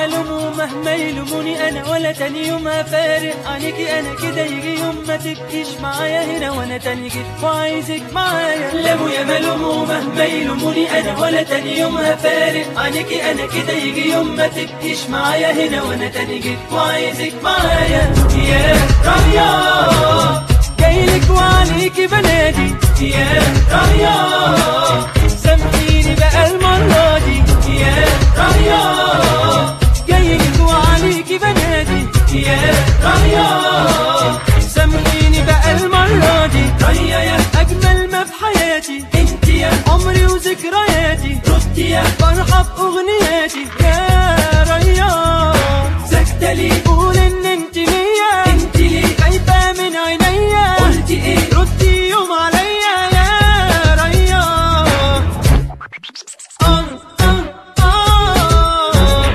لوموا مهما يلوموني انا ولا تاني يوم هفارق عنيكي انا كده يجي يوم ما تبقيش معايا هنا وانا تاني جيت وعايزك معايا لموا يا ملوموا مهما يلوموني انا ولا تاني يوم هفارق عنيكي انا كده يجي يوم ما تبقيش معايا هنا وانا تاني جيت وعايزك معايا يا رايا جايلك وعليكي بنادي يا رايا سامحيني بقى المرة دي يا رايا جايلك وعليكي بنادي يا رايا سامحيني بقى المرة دي رايا يا أجمل ما في حياتي انت يا عمري وذكرياتي ردي يا فرحة بأغنياتي يا رايا ساكتة ليه قول إن انت ليا انت ليه خايفة من عينيا قلتي ايه ردي يوم عليا يا رايا آه آه آه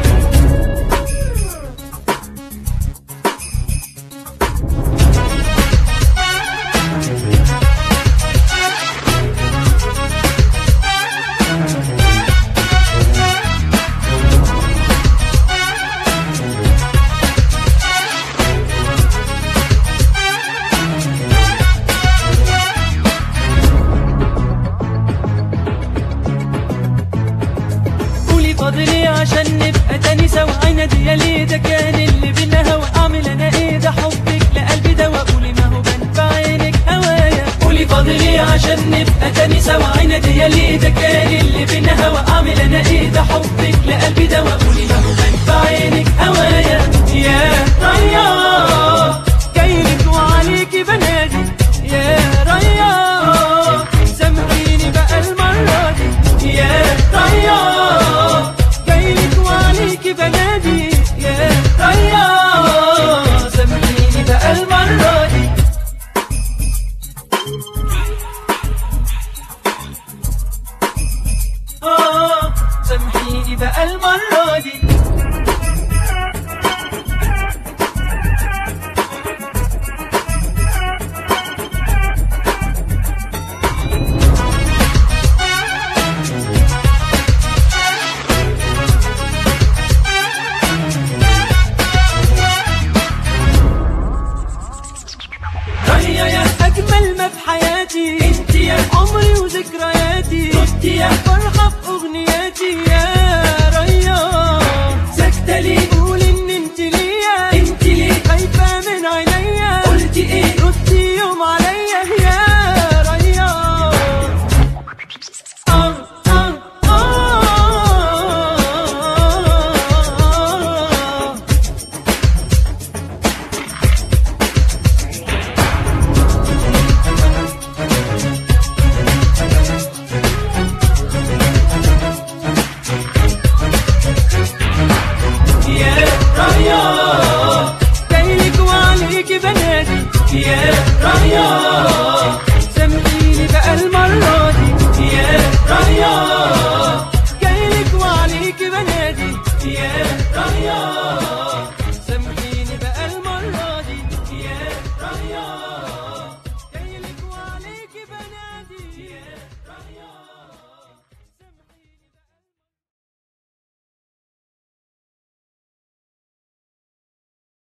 قولي فاضلي عشان نبقى تاني سوا عينا دي ليه ده كان اللي بينا هوا اعمل انا ايه ده حبك لقلبي دوا قولي ما هو بان في عينك هوايا قولي فاضلي عشان نبقى تاني سوا عينا دي ليه ده كان اللي بينا هوا اعمل انا ايه ده حبك لقلبي دوا قولي ما هو بان في عينك هوايا يا رايا جايلك وعليكي بنادي يا رايا سامحيني بقى المرة دي يا رايا جايلك وعليكي بنادي يا رايا سامحيني بقى المرة دي آه سامحيني بقى المرة دي هيا يا أجمل ما في حياتي انت يا عمري وذكرياتي ردي يا